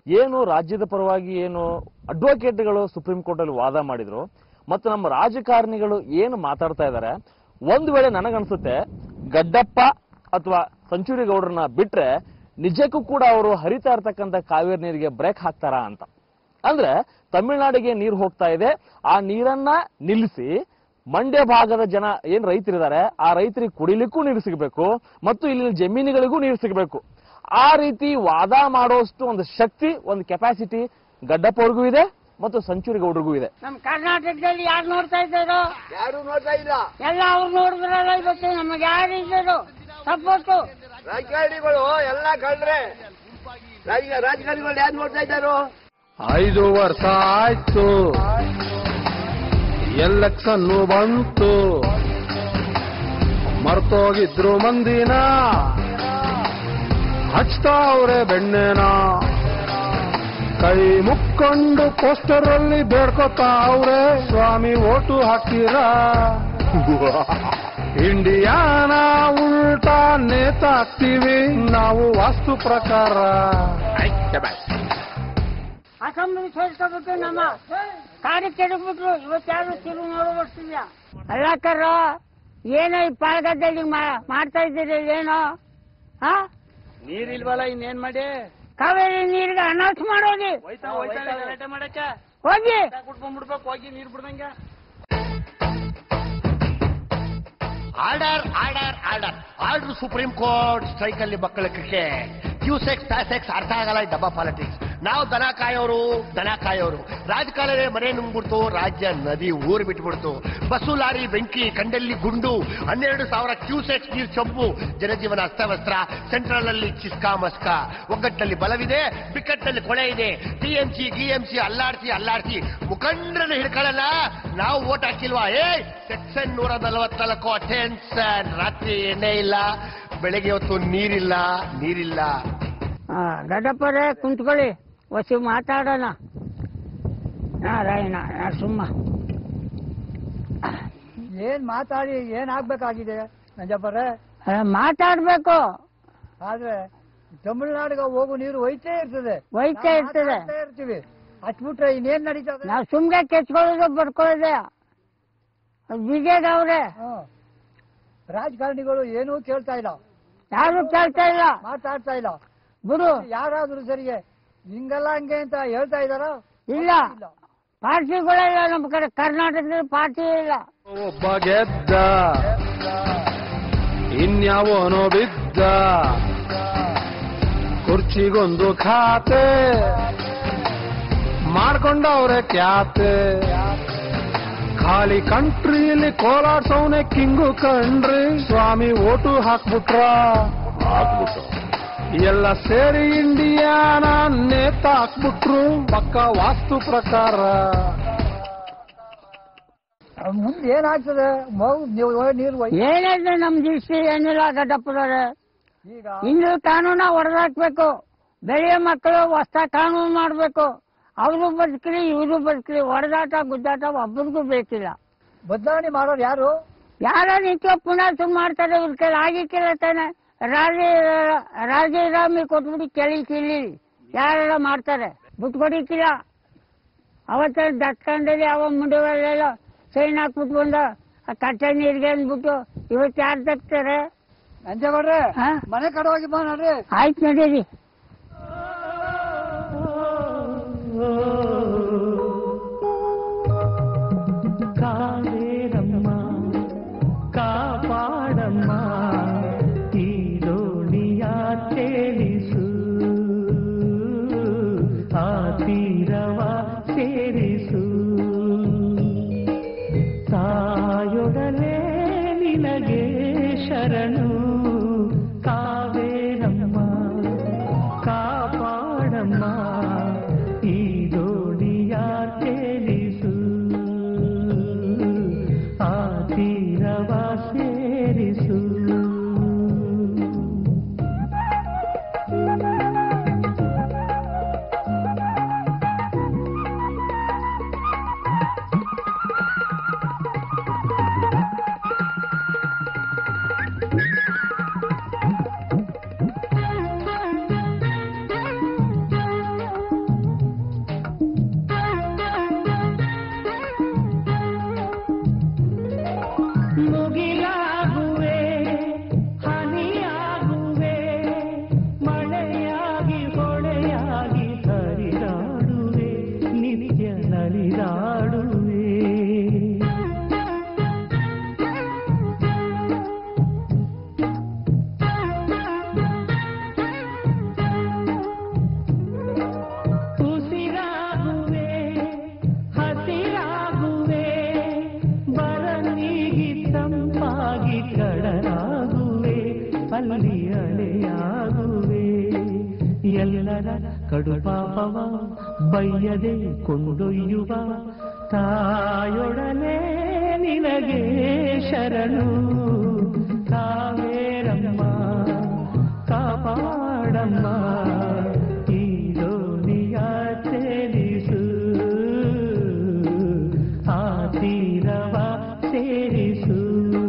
ಏನು ರಾಜ್ಯದ ಪರವಾಗಿ ಏನು ಅಡ್ವೊಕೇಟ್ಗಳು ಸುಪ್ರೀಂ ಕೋರ್ಟ್ ಅಲ್ಲಿ ವಾದ ಮಾಡಿದ್ರು ಮತ್ತು ನಮ್ಮ ರಾಜಕಾರಣಿಗಳು ಏನು ಮಾತಾಡ್ತಾ ಇದ್ದಾರೆ ಒಂದು ವೇಳೆ ನನಗನ್ಸುತ್ತೆ ಗಡ್ಡಪ್ಪ ಅಥವಾ ಸಂಚೂರಿ ಗೌಡ್ರನ್ನ ಬಿಟ್ರೆ ನಿಜಕ್ಕೂ ಕೂಡ ಅವರು ಹರಿತಾ ಇರ್ತಕ್ಕಂಥ ಕಾವೇರಿ ನೀರಿಗೆ ಬ್ರೇಕ್ ಹಾಕ್ತಾರಾ ಅಂತ ಅಂದ್ರೆ ತಮಿಳುನಾಡಿಗೆ ನೀರು ಹೋಗ್ತಾ ಇದೆ ಆ ನೀರನ್ನ ನಿಲ್ಲಿಸಿ ಮಂಡ್ಯ ಭಾಗದ ಜನ ಏನ್ ರೈತರಿದ್ದಾರೆ ಆ ರೈತರಿಗೆ ಕುಡಿಲಿಕ್ಕೂ ನೀರು ಸಿಗಬೇಕು ಮತ್ತು ಇಲ್ಲಿನ ಜಮೀನುಗಳಿಗೂ ನೀರು ಸಿಗಬೇಕು ಆ ರೀತಿ ವಾದ ಮಾಡೋಷ್ಟು ಒಂದು ಶಕ್ತಿ ಒಂದು ಕೆಪಾಸಿಟಿ ಗಡ್ಡಪ್ಪ ಅವ್ರಿಗೂ ಇದೆ ಮತ್ತು ಸಂಚೂರಿ ಗೌಡ್ರಿಗೂ ಇದೆ ನಮ್ ಕರ್ನಾಟಕದಲ್ಲಿ ಯಾರು ನೋಡ್ತಾ ಇದ್ದಾರೋ ಯಾರು ನೋಡ್ತಾ ಇಲ್ಲ ಎಲ್ಲ ಅವ್ರು ನೋಡಿದ್ರಲ್ಲ ಇವತ್ತು ನಮಗೆ ಯಾರು ಇದ್ದರು ಸಪೋರ್ಟು ರಾಜಕಾರಣಿಗಳು ಎಲ್ಲ ಕಳ್ರೆ ರಾಜ- ರಾಜಕಾರಣಿಗಳು ಯಾರು ನೋಡ್ತಾ ಇದ್ದಾರೋ ಐದು ವರ್ಷ ಆಯ್ತು ಎಲೆಕ್ಷನ್ ಬಂತು ಮರ್ತೋಗಿದ್ರು ಮಂದಿನ ಹಚ್ತಾವ್ರೆ ಬೆಣ್ಣೆನ ಕೈ ಮುಕ್ಕೊಂಡು ಪೋಸ್ಟರ್ ಅಲ್ಲಿ ಬೇಡ್ಕೊತಾವ್ರೆ ಸ್ವಾಮಿ ಓಟು ಹಾಕಿರ ಇಂಡಿಯಾನ ಉಲ್ಟಾ ನೇತಾಕ್ತೀವಿ ನಾವು ವಾಸ್ತು ಪ್ರಕಾರ ಅಸೆಂಬ್ಲಿ ಸೇರ್ಕೊಬಿಟ್ಟು ನಮ್ಮ ಕಾರ್ಯ ಕೆಡಬಿಟ್ರು ಇವತ್ತು ಯಾರು ತಿರುವು ನೋಡೋ ಬರ್ತಿಲ್ಲ ಅಲ್ಲ ಕರ್ರ ಏನೋ ಈ ಪಾಳ್ಗದಲ್ಲಿ ಮಾ- ಮಾಡ್ತಾ ಇದ್ದೀರಿ ಏನೋ ಹಾ ನೀರಿಲ್ವಲ್ಲ ಇನ್ನೇನ್ ಮಾಡಿ ಕಾವೇರಿ ನೀರಿಗೆ ಅನೌನ್ಸ್ ಮಾಡೋದಿ ಹೋಯ್ತಾ ಹೋಯ್ತಾ ಗಲಾಟೆ ಮಾಡಕ್ಕೆ ಹೋಗಿ ಕುಟ್ಕೊಂಡ್ಬಿಡ್ಬೇಕು ಹೋಗಿ ನೀರ್ ಬಿಡ್ದಂಗ order order order order supreme court strike ಅಲ್ಲಿ ಮಕ್ಕಳ ಕ್ರಿಕೆಟ್ ಕ್ಯೂಸೆಕ್ಸ್ ಪ್ಯಾಸೆಕ್ಸ್ ಅರ್ಥ ಆಗಲ್ಲ ಈ ಡಬ್ಬ ಪಾಲಿಟಿಕ್ಸ್ ನಾವು ದನ ಕಾಯೋರು ದನ ಕಾಯೋರು ರಾಜಕಾಲವೇ ಮನೆ ನುಂಗ್ಬಿಡ್ತು ರಾಜ್ಯ ನದಿ ಊರು ಬಿಟ್ಬಿಡ್ತು ಬಸ್ಸು ಲಾರಿ ಬೆಂಕಿ ಕಂಡಲ್ಲಿ ಗುಂಡು ಹನ್ನೆರಡು ಸಾವಿರ ಕ್ಯೂಸೆಕ್ಸ್ ನೀರು ಚಂಪು ಜನಜೀವನ ಅಸ್ತವ್ಯಸ್ತ ಸೆಂಟ್ರಲ್ ಅಲ್ಲಿ ಚಿಸ್ಕಾ ಮಸ್ಕಾ ಒಗ್ಗಟ್ಟಲ್ಲಿ ಬಲವಿದೆ ಬಿಕ್ಕಟ್ಟಲ್ಲಿ ಕೊಳೆ ಇದೆ ಟಿಎಂಸಿ ಗಿಎಂಸಿ ಅಲ್ಲಾಡ್ಸಿ ಅಲ್ಲಾಡ್ಸಿ ಮುಖಂಡರನ್ನು ಹಿಡ್ಕೊಳ್ಳಲ್ಲ ನಾವು ಓಟ್ ಹಾಕಿಲ್ವಾ ಏ ಸೆಕ್ಷನ್ ನೂರ ನಲವತ್ನಾಲ್ಕು ಅಟೆನ್ಷನ್ ರಾತ್ರಿ ಎಣ್ಣೆ ಇಲ್ಲ ಬೆಳಗ್ಗೆ ಹೊತ್ತು ನೀರಿಲ್ಲ ನೀರಿಲ್ಲ ಹಾ ದೊಡ್ಡಪ್ಪರೇ ಕುಂತ್ಕೊಳ್ಳಿ ಹೊಸಿ ಮಾತಾಡೋಣ ನಾರಾಯಣ ನರಸಿಂಹ ಏನ್ ಮಾತಾಡಿ ಏನ್ ಆಗ್ಬೇಕಾಗಿದೆ ನಂಜಪ್ಪರೇ ಅಲ್ಲ, ಮಾತಾಡ್ಬೇಕು ಆದ್ರೆ ತಮಿಳ್ನಾಡಿಗೆ ಹೋಗು ನೀರು ಒಯ್ತೇ ಇರ್ತದೆ ಒಯ್ತಾ ನಾವು ಇರ್ತದೆ. ಮಾತಾಡ್ತಾ ಇರ್ತೀವಿ ಹಚ್ಬಿಟ್ರೆ ಇನ್ನೇನ್ ನಡೀತದೆ ನಾವು ಸುಮ್ನೆ ಕೆಚ್ಕೊಳ್ಳೋದು ಬರ್ಕೊಳ್ಳೋದೆ ಬಿಜೆದವ್ರೆ ಹ್ಮ್. ರಾಜಕಾರಣಿಗಳು ಏನೂ ಕೇಳ್ತಾ ಇಲ್ಲ ಯಾರು ಕೇಳ್ತಾ ಇಲ್ಲ ಮಾತಾಡ್ತಾ ಇಲ್ಲ ಬಿಡು ಯಾರಾದ್ರೂ ಸರಿಗೆ ಹಿಂಗಲ್ಲ ಹಂಗೆ ಅಂತ ಹೇಳ್ತಾ ಇದಾರ ಇಲ್ಲ ಪಾರ್ಟಿಗಳೆಲ್ಲ ನಮ್ಮ ಕಡೆ ಕರ್ನಾಟಕದಲ್ಲಿ ಪಾರ್ಟಿ ಇಲ್ಲ ಒಬ್ಬ ಗೆದ್ದ ಇನ್ಯಾವನೋ ಬಿದ್ದ ಕುರ್ಚಿಗೊಂದು ಖಾತೆ ಮಾಡ್ಕೊಂಡವ್ರೆ ಕ್ಯಾತೆ ಖಾಲಿ ಕಂಟ್ರಿಲಿ ಕೋಲಾಡ್ಸವ್ನೆ ಕಿಂಗು ಕಂಡ್ರಿ ಸ್ವಾಮಿ ಓಟು ಹಾಕ್ಬಿಟ್ರ ಹಾಕ್ಬಿಟ್ಟು ಎಲ್ಲ ಸೇರಿ ಇಂಡಿಯಾನ ನೇತ ಹಾಕ್ಬಿಟ್ರು ಪಕ್ಕ ವಾಸ್ತು ಪ್ರಕಾರ ಮುಂದೆ ಏನಾಗ್ತದೆ ಮಗು ನೀವು ನೀರು ಒಯ್ ಏನಿದೆ ನಮ್ ದೃಷ್ಟಿ ಏನಿಲ್ಲ ಗಡ್ಡಪ್ಪದವ್ರೆ ಈಗ ಇನ್ನು ಕಾನೂನ ಹೊಡೆದಾಕ್ಬೇಕು ಬೆಳೆಯ ಮಕ್ಕಳು ಹೊಸ ಕಾನೂನು ಮಾಡ್ಬೇಕು ಅವರು ಬದುಕಲಿ ಇವರು ಬದುಕಲಿ ಹೊಡೆದಾಟ ಗುದ್ದಾಟ ಒಬ್ಬರಿಗೂ ಬೇಕಿಲ್ಲ ಬದಲಾವಣೆ ಮಾಡೋರು ಯಾರು ಯಾರ ನಿಂತು ಪುನಃ ಮಾಡ್ತಾರೆ ಇವ್ರ ಕೈಲಿ ಆಗಿಕ್ಕಿಲ್ಲ ತಾನೆ ರಾಜ ರಾಜೀರಾಮಿ ಕೊಟ್ಬಿಟ್ಟು ಕೆಳಿ ಕಿಲ್ಲಿ ಯಾರೆಲ್ಲ ಮಾಡ್ತಾರೆ ಬಿಟ್ಕೊಡಿಕ್ಕಿಲ್ಲ ಅವತ್ತ ದಟ್ಕೊಂಡಲ್ಲಿ ಅವ ಮುಂಡುಗಳೆಲ್ಲ ಸೈನ್ ಹಾಕ್ಬಿಟ್ಟು ಬಂದ ಆ ಕಚ್ಚೆ ನೀರಿಗೆ ಅಂದ್ಬಿಟ್ಟು ಇವತ್ತು ಯಾರು ತಗ್ತಾರೆ ನಂಜೇಗೌಡ್ರೆ ಹಾ? ಮನೆ ಕಡೆ ಹೋಗಿ ಬಾ ನೋಡ್ರಿ ಆಯ್ತು ನಡೀರಿ ಕಾವೇರಮ್ಮ ಕಾಪಾಡಮ್ಮ ಈ ದೋಣಿಯ ತೇಲಿಸು ಆ ತೀರವ ಸೇರಿಸು ತಾಯೊಡಲೆ ನಿನಗೆ ಶರಣು ಕಾವೇರಮ್ಮ ಕಾಪಾಡಮ್ಮ ಈ ದೋಣಿಯ ತೇಲಿಸು ಆ ತೀರವ ಸೇರಿಸು ಮುಗಿಲಾಗುವೆ ಹನಿಯಾಗುವೆ ಮಳೆಯಾಗಿ ಹೊಳೆಯಾಗಿ ಹರಿದಾಡುವೆ ನಿತ್ಯ ನಲಿದಾಡುವೆ ಉಸಿರಾಗುವೆ ಹಸಿರಾಗುವೆ ಬರನಿಗಿ ತಂಪಾಗಿ ಕಡಲಾಗುವೆ ಅಲ್ಲಿ ಅಲೆಯಾಗುವೆ ಎಲ್ಲರ ಕಡುಪಾಪವ ಬಯ್ಯದೆ ಕೊಂಡೊಯ್ಯುವ ತಾಯೊಡನೆ ನಿನಗೆ ಶರಣು ಕಾವೇರಮ್ಮ ಕಾಪಾಡಮ್ಮ ಈ ದೋಣಿಯ ಸೇರಿಸು ಆ ತೀರವ ಸೇರಿಸು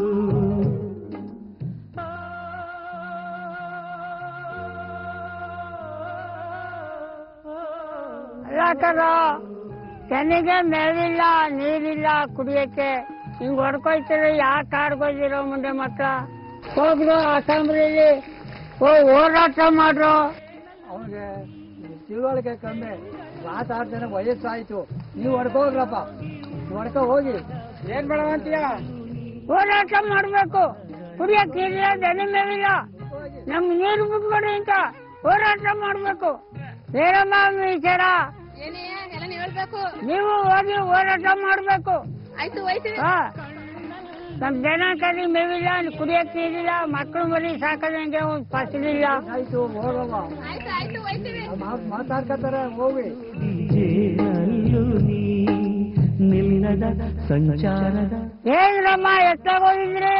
ಅಲ್ಲ ಕಣ ಜನಗೆ ಮೇವಿಲ್ಲ ನೀರಿಲ್ಲ ಕುಡಿಯಕ್ಕೆ ಹಿಂಗ್ ಹೊಡ್ಕೊಯ್ತಾರೆ ಯಾಕೆ ಆಡ್ಕೋದಿರೋ ಮುಂದೆ ಮಕ್ಕಳ ಹೋಗ್ರು ಅಸೆಂಬ್ಲಿಲಿ ಹೋಗಿ ಹೋರಾಟ ಮಾಡ್ರು ಅವನಿಗೆ ತಿಳುವಳಿಕೆ ಕಮ್ಮಿ ಮಾತಾಡ್ತಾನೆ ವಯಸ್ಸಾಯ್ತು ನೀವು ಹೊಡ್ಕೋಗ್ರಪ್ಪ ಹೊಡ್ಕೊ ಹೋಗಿ ಏನ್ ಬೇಡವಂತೀಯ ಹೋರಾಟ ಮಾಡ್ಬೇಕು ಕುಡಿಯಕ್ ನೀರಿಲ್ಲ ದನಿ ಮೇವಿಲ್ಲ ನಮ್ ನೀರು ಬಿಟ್ಕೊಡಿ ಅಂತ ಹೋರಾಟ ಮಾಡ್ಬೇಕು ಬೇರಮ್ಮ ವಿಚಾರ ಏನೇ ಎಲ್ಲ ನೀವ್ ಹೇಳ್ಬೇಕು ನೀವು ಹೋಗಿ ಹೋರಾಟ ಮಾಡ್ಬೇಕು ಆಯ್ತು ಹೋಯ್ತೀವಿ ಹಾ ನಮ್ ಜನ ಕರಿ ಮೇವಿಲ್ಲ ಕುಡಿಯಕ್ ನೀರಿಲ್ಲ ಮಕ್ಕಳು ಮರಿ ಸಾಕದಂಗೆ ಒಂದ್ ಫಸಲಿಲ್ಲ ಆಯ್ತು ಹೋಗಮ್ಮ ಆಯ್ತು ಆಯ್ತು ಹೋಯ್ತೀವಿ ಮಾತ್ ಮಾತಾಡ್ಕತಾರೆ ಹೋಗಿ ಜೇನಲ್ಲೂ ನೀ ನಿಲ್ಲದ ಸಂಚಾರದ ಏನ್ರಮ್ಮ ಎಷ್ಟಾಗೋದಿದ್ರಿ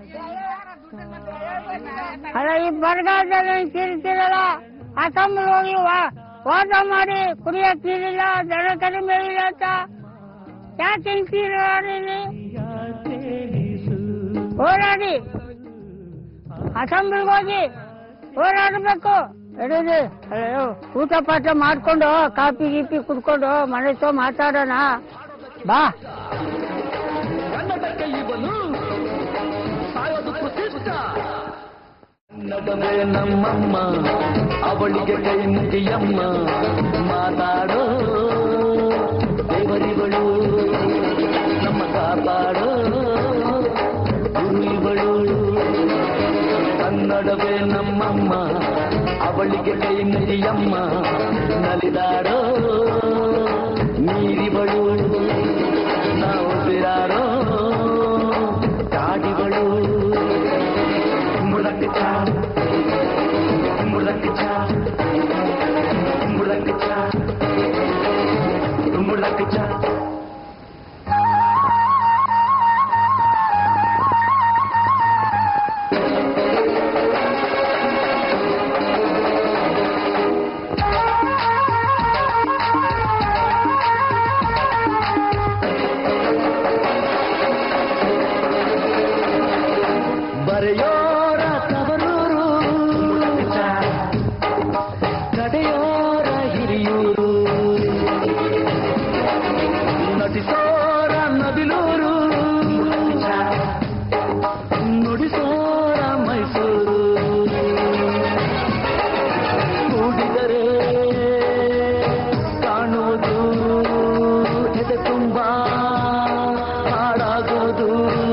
ಅಲ್ಲ ಈ ಬರಗಾಲದಲ್ಲಿ ತೀರ್ತಿರಲ್ಲ ಅಸೆಂಬ್ಲಿ ಹೋಗಿ ವಾ- ವಾದ ಮಾಡಿ ಕುಡಿಯಕ್ ನೀರಿಲ್ಲ ದನ ಕರಿ ಮೇವಿಲ್ಲ ಅಂತ ಯಾಕೆ ಹಿಂಗ್ತೀರಿ ಸೇರಿಸು ಹೋರಾಡಿ ಅಸೆಂಬ್ಲಿಗೆ ಹೋಗಿ ಹೋರಾಡಬೇಕು ಹಿಡಿದು ಅಯ್ಯೋ ಊಟ ಪಾಠ ಮಾಡ್ಕೊಂಡು ಕಾಫಿ ಗೀಪಿ ಕುಡ್ಕೊಂಡು ಮನೆ ಹತ್ರ ಮಾತಾಡೋಣ ಬಾ ನಡವೆ ನಮ್ಮಮ್ಮ ಅವಳಿಗೆ ಕೈ ಮುಗಿಯಮ್ಮ ಮಾತಾಡೋ ದೇವರಿಗಳು ನಮ್ಮ ಕಾಪಾಡೋ ಗುರುಗಳು ಕನ್ನಡವೇ ನಮ್ಮಮ್ಮ ಅವಳಿಗೆ ಕೈ ಮುಗಿಯಮ್ಮ ನಲಿದಾಡೋ ನೀರಿಗಳು ನಾವು ಸಿರಾಡೋ ಕಾಡಿಗಳು ಮುಳಕಚಾ ಮುಳಕಚಾ ಮುಳಕಚಾ ಮುಳಕಚಾ ಬರೆಯೋರ ತವರೂರು ನಡೆಯೋರ ಹಿರಿಯೂರು ನಟಿಸೋರ ನವಿಲೂರು ನುಡಿಸೋರ ಮೈಸೂರು ಕೂಡಿದರೆ ಕಾಣುವುದು ಎದೆ ತುಂಬ ಹಾಡಾಗುವುದು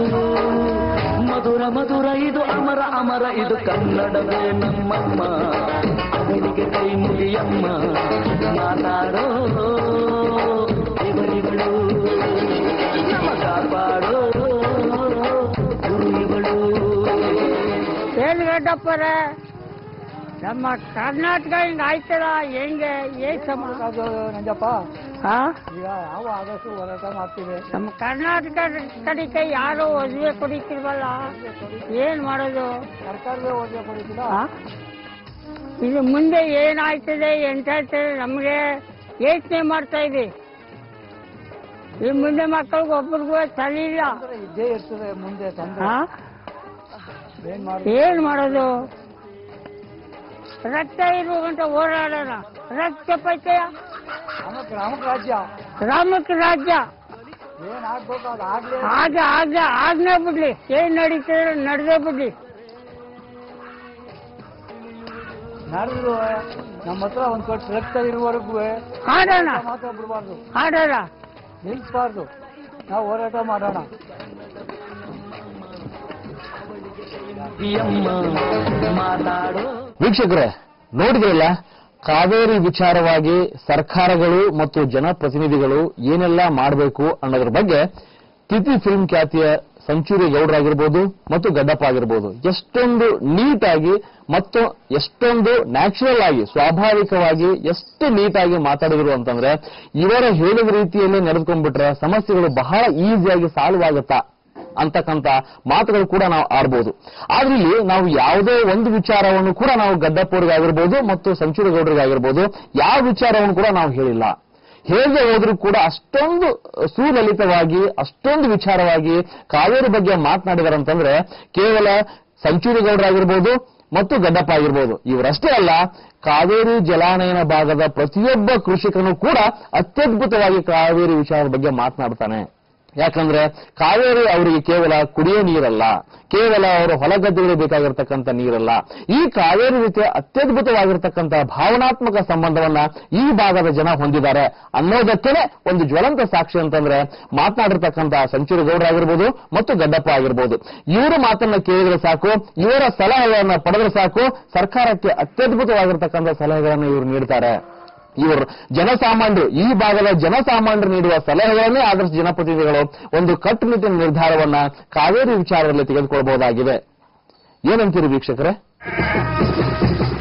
ಮಧುರ ಮಧುರ ಇದು ಅಮರ ಅಮರ ಇದು ಕನ್ನಡವೇ ನಮ್ಮಮ್ಮ ಅವಳಿಗೆ ಕೈ ಮುಗಿಯಮ್ಮ ಮಾತಾಡೋ ಇವರಿಗಳು ನಮ್ಮ ಕಾಪಾಡೋ ಗುರುಗಳು ಏನ್ ಗಡ್ಡಪ್ಪರ ನಮ್ಮ ಕರ್ನಾಟಕ ಹಿಂಗ್ ಆಯ್ತದ ಹೆಂಗೆ ಏನ್ ಸಮ ಅದು ನಂಜಪ್ಪ ಹಾ ಈಗ ನಾವು ಆದಷ್ಟು ಹೋರಾಟ ಮಾಡ್ತೀವಿ ನಮ್ಮ ಕರ್ನಾಟಕ ಕಡೆಗೆ ಯಾರು ಮದುವೆ ಕುಡಿತಿಲ್ವಲ್ಲ ಏನ್ ಮಾಡೋದು ಸರ್ಕಾರವೇ ಓದಿಗೆ ಕೊಡಿಸಿಲ್ಲ ಆ? ಇದು ಮುಂದೆ ಏನಾಯ್ತದೆ ಎಂತಾಯ್ತದೆ ನಮಗೆ ಯೋಚನೆ ಮಾಡ್ತಾ ಇದ್ವಿ ಈ ಮುಂದೆ ಮಕ್ಕಳಿಗೆ ಒಬ್ರಿಗೂ ತಲೆ ಇಲ್ಲ ಅಂದ್ರೆ ಇದ್ದೇ ಇರ್ತದೆ ಮುಂದೆ ತೊಂದ್ರೆ ಆ? ಏನ್ ಮಾಡಿ ಏನ್ ಮಾಡೋದು ರಕ್ತ ಇರುವ ಗಂಟ ಹೋರಾಡೋಣ ರಕ್ತ ಪೈತೆಯ ರಾಮಕ್ ರಾಮಕ್ ರಾಜ್ಯ ರಾಮಕ್ಕೆ ರಾಜ್ಯ ಏನ್ ಆಗ್ಬೇಕು ಅದು ಆಗ್ಲಿ ಆಗ ಆಗ ಆಗ್ನೇ ಬಿಡ್ಲಿ ಏನ್ ನಡೀತಿದ್ರೆ ನಡೆದೇ ಬಿಡ್ಲಿ ನಡೆದ್ರು ನಮ್ಮ ಹತ್ರ ಒಂದ್ ಕೊಟ್ಟು ರಕ್ತ ಇರುವವರೆಗೂ ಆಡೋಣ ಮಾತ್ರ ಬಿಡಬಾರ್ದು ಆಡೋಣ ನಿಲ್ಸ್ಬಾರ್ದು ನಾವು ಹೋರಾಟ ಮಾಡೋಣ ಯಮ್ಮ ಮಾತಾಡೋ ವೀಕ್ಷಕರೇ ನೋಡಿದ್ರಲ್ಲ ಕಾವೇರಿ ವಿಚಾರವಾಗಿ ಸರ್ಕಾರಗಳು ಮತ್ತು ಜನಪ್ರತಿನಿಧಿಗಳು ಏನೆಲ್ಲ ಮಾಡಬೇಕು ಅನ್ನೋದ್ರ ಬಗ್ಗೆ ತಿಥಿ ಫಿಲ್ಮ್ ಖ್ಯಾತಿಯ ಸಂಚೂರಿ ಗೌಡ್ರಾಗಿರ್ಬೋದು ಮತ್ತು ಗಡ್ಡಪ್ಪ ಆಗಿರ್ಬೋದು ಎಷ್ಟೊಂದು ನೀಟಾಗಿ ಮತ್ತು ಎಷ್ಟೊಂದು ನ್ಯಾಚುರಲ್ ಆಗಿ ಸ್ವಾಭಾವಿಕವಾಗಿ ಎಷ್ಟು ನೀಟಾಗಿ ಮಾತಾಡಿದ್ರು ಅಂತಂದ್ರೆ ಇವರ ಹೇಳಿದ ರೀತಿಯಲ್ಲೇ ನಡೆದುಕೊಂಡ್ಬಿಟ್ರೆ ಸಮಸ್ಯೆಗಳು ಬಹಳ ಈಸಿಯಾಗಿ ಸಾಲ್ವ್ ಆಗುತ್ತಾ ಅಂತಕ್ಕಂತ ಮಾತುಗಳು ಕೂಡ ನಾವು ಆಡ್ಬೋದು ಆದ್ರೆ ಇಲ್ಲಿ ನಾವು ಯಾವುದೇ ಒಂದು ವಿಚಾರವನ್ನು ಕೂಡ ನಾವು ಗಡ್ಡಪ್ಪವ್ರಿಗಾಗಿರ್ಬೋದು ಮತ್ತು ಸಂಚೂರಿಗೌಡರಿಗಾಗಿರ್ಬೋದು ಯಾವ ವಿಚಾರವನ್ನು ಕೂಡ ನಾವು ಹೇಳಿಲ್ಲ ಹೇಗೆ ಹೋದ್ರೂ ಕೂಡ ಅಷ್ಟೊಂದು ಸುಲಲಿತವಾಗಿ ಅಷ್ಟೊಂದು ವಿಚಾರವಾಗಿ ಕಾವೇರಿ ಬಗ್ಗೆ ಮಾತನಾಡಿದಾರೆ ಅಂತಂದ್ರೆ ಕೇವಲ ಸಂಚೂರಿಗೌಡರಾಗಿರ್ಬೋದು ಮತ್ತು ಗಡ್ಡಪ್ಪ ಆಗಿರ್ಬೋದು ಇವರಷ್ಟೇ ಅಲ್ಲ ಕಾವೇರಿ ಜಲಾನಯನ ಭಾಗದ ಪ್ರತಿಯೊಬ್ಬ ಕೃಷಿಕನು ಕೂಡ ಅತ್ಯದ್ಭುತವಾಗಿ ಕಾವೇರಿ ವಿಚಾರದ ಬಗ್ಗೆ ಮಾತನಾಡ್ತಾನೆ ಯಾಕಂದ್ರೆ ಕಾವೇರಿ ಅವರಿಗೆ ಕೇವಲ ಕುಡಿಯೋ ನೀರಲ್ಲ ಕೇವಲ ಅವರ ಹೊಲಗದ್ದೆಗಳಿಗೆ ಬೇಕಾಗಿರ್ತಕ್ಕಂಥ ನೀರಲ್ಲ ಈ ಕಾವೇರಿ ರೀತಿಯ ಅತ್ಯದ್ಭುತವಾಗಿರ್ತಕ್ಕಂಥ ಭಾವನಾತ್ಮಕ ಸಂಬಂಧವನ್ನ ಈ ಭಾಗದ ಜನ ಹೊಂದಿದ್ದಾರೆ ಅನ್ನೋದಕ್ಕೇನೆ ಒಂದು ಜ್ವಲಂತ ಸಾಕ್ಷಿ ಅಂತಂದ್ರೆ ಮಾತನಾಡಿರ್ತಕ್ಕಂಥ ಸಂಚೂರಿ ಗೌಡರಾಗಿರ್ಬೋದು ಮತ್ತು ಗಡ್ಡಪ್ಪ ಆಗಿರ್ಬೋದು ಇವರ ಮಾತನ್ನ ಕೇಳಿದ್ರೆ ಸಾಕು ಇವರ ಸಲಹೆಗಳನ್ನ ಪಡೆದ್ರೆ ಸಾಕು ಸರ್ಕಾರಕ್ಕೆ ಅತ್ಯದ್ಭುತವಾಗಿರ್ತಕ್ಕಂಥ ಸಲಹೆಗಳನ್ನು ಇವರು ನೀಡ್ತಾರೆ ಇವರು ಜನಸಾಮಾನ್ಯರು ಈ ಭಾಗದ ಜನಸಾಮಾನ್ಯರು ನೀಡುವ ಸಲಹೆಗಳನ್ನೇ ಆದರ್ಶ ಜನಪ್ರತಿನಿಧಿಗಳು ಒಂದು ಕಟ್ಟುನಿಟ್ಟಿನ ನಿರ್ಧಾರವನ್ನ ಕಾವೇರಿ ವಿಚಾರದಲ್ಲಿ ತೆಗೆದುಕೊಳ್ಳಬಹುದಾಗಿದೆ ಏನಂತೀರಿ ವೀಕ್ಷಕರೇ